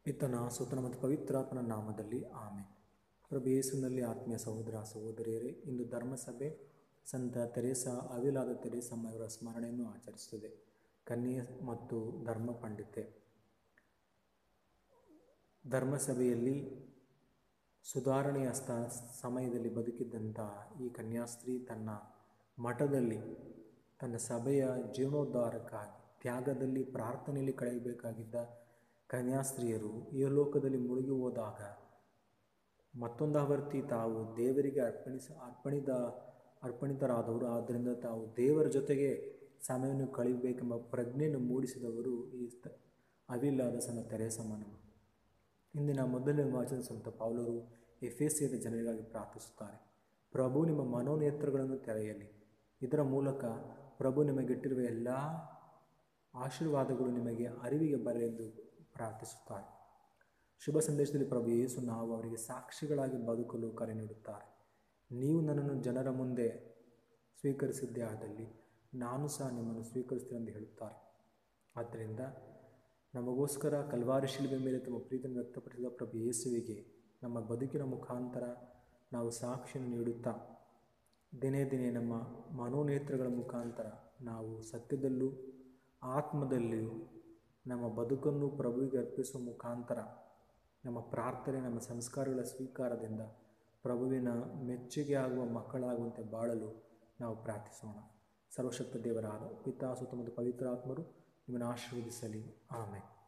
ಪಿತನ ಸುತನ ಮತ್ತು ಪವಿತ್ರಾತ್ಮನ ನಾಮದಲ್ಲಿ ಆಮೆ ಪ್ರಭು ಯೇಸುನಲ್ಲಿ ಆತ್ಮೀಯ ಸಹೋದರ ಸಹೋದರಿಯರೇ ಇಂದು ಧರ್ಮಸಭೆ ಸಂತ ತೆರೇಸ ಅವಿಲಾದ ತೆರೇಸಮ್ಮ ಇವರ ಸ್ಮರಣೆಯನ್ನು ಆಚರಿಸುತ್ತದೆ ಕನ್ಯೆ ಮತ್ತು ಧರ್ಮ ಪಂಡಿತೆ ಧರ್ಮಸಭೆಯಲ್ಲಿ ಸುಧಾರಣೆಯ ಸ್ಥ ಸಮಯದಲ್ಲಿ ಬದುಕಿದ್ದಂಥ ಈ ಕನ್ಯಾಸ್ತ್ರೀ ತನ್ನ ಮಠದಲ್ಲಿ ತನ್ನ ಸಭೆಯ ಜೀರ್ಣೋದ್ಧಾರಕ್ಕಾಗಿ ತ್ಯಾಗದಲ್ಲಿ ಪ್ರಾರ್ಥನೆಯಲ್ಲಿ ಕಳೆಯಬೇಕಾಗಿದ್ದ ಕನ್ಯಾಸ್ತ್ರೀಯರು ಈ ಲೋಕದಲ್ಲಿ ಮುಳುಗಿ ಹೋದಾಗ ಮತ್ತೊಂದು ಆವರ್ತಿ ತಾವು ದೇವರಿಗೆ ಅರ್ಪಣಿಸ ಅರ್ಪಣಿತ ಅರ್ಪಣಿತರಾದವರು ಆದ್ದರಿಂದ ತಾವು ದೇವರ ಜೊತೆಗೆ ಸಮಯವನ್ನು ಕಳೆಯಬೇಕೆಂಬ ಪ್ರಜ್ಞೆಯನ್ನು ಮೂಡಿಸಿದವರು ಈ ತ ಅವಿಲ್ಲಾದ ಸಣ್ಣ ತೆರೇಸಮ್ಮನವರು ಇಂದಿನ ಮೊದಲನೇ ವಾಚನ ಸಂತ ಪೌಲರು ಎಫೆಸಿಯದ ಜನರಿಗಾಗಿ ಪ್ರಾರ್ಥಿಸುತ್ತಾರೆ ಪ್ರಭು ನಿಮ್ಮ ಮನೋನೇತ್ರಗಳನ್ನು ತೆರೆಯಲಿ ಇದರ ಮೂಲಕ ಪ್ರಭು ನಿಮಗಿಟ್ಟಿರುವ ಎಲ್ಲ ಆಶೀರ್ವಾದಗಳು ನಿಮಗೆ ಅರಿವಿಗೆ ಬರಲೆಂದು ಪ್ರಾರ್ಥಿಸುತ್ತಾರೆ ಶುಭ ಸಂದೇಶದಲ್ಲಿ ಪ್ರಭು ಯೇಸು ನಾವು ಅವರಿಗೆ ಸಾಕ್ಷಿಗಳಾಗಿ ಬದುಕಲು ಕರೆ ನೀಡುತ್ತಾರೆ ನೀವು ನನ್ನನ್ನು ಜನರ ಮುಂದೆ ಸ್ವೀಕರಿಸಿದ್ದೇ ಆದಲ್ಲಿ ನಾನು ಸಹ ನಿಮ್ಮನ್ನು ಸ್ವೀಕರಿಸ್ತೀನಿ ಎಂದು ಹೇಳುತ್ತಾರೆ ಆದ್ದರಿಂದ ನಮಗೋಸ್ಕರ ಕಲ್ವಾರಿ ಶಿಲ್ಬೆ ಮೇಲೆ ತಮ್ಮ ಪ್ರೀತಿಯನ್ನು ವ್ಯಕ್ತಪಡಿಸಿದ ಪ್ರಭು ಯೇಸುವಿಗೆ ನಮ್ಮ ಬದುಕಿನ ಮುಖಾಂತರ ನಾವು ಸಾಕ್ಷಿಯನ್ನು ನೀಡುತ್ತಾ ದಿನೇ ದಿನೇ ನಮ್ಮ ಮನೋನೇತ್ರಗಳ ಮುಖಾಂತರ ನಾವು ಸತ್ಯದಲ್ಲೂ ಆತ್ಮದಲ್ಲಿಯೂ ನಮ್ಮ ಬದುಕನ್ನು ಪ್ರಭುವಿಗೆ ಅರ್ಪಿಸುವ ಮುಖಾಂತರ ನಮ್ಮ ಪ್ರಾರ್ಥನೆ ನಮ್ಮ ಸಂಸ್ಕಾರಗಳ ಸ್ವೀಕಾರದಿಂದ ಪ್ರಭುವಿನ ಮೆಚ್ಚುಗೆ ಆಗುವ ಮಕ್ಕಳಾಗುವಂತೆ ಬಾಳಲು ನಾವು ಪ್ರಾರ್ಥಿಸೋಣ ಸರ್ವಶಕ್ತ ದೇವರಾದ ಪಿತಾ ಸುತ್ತ ಮತ್ತು ಪವಿತ್ರಾತ್ಮರು ನಿಮ್ಮನ್ನು ಆಶೀರ್ವದಿಸಲಿ ಆಮೇಲೆ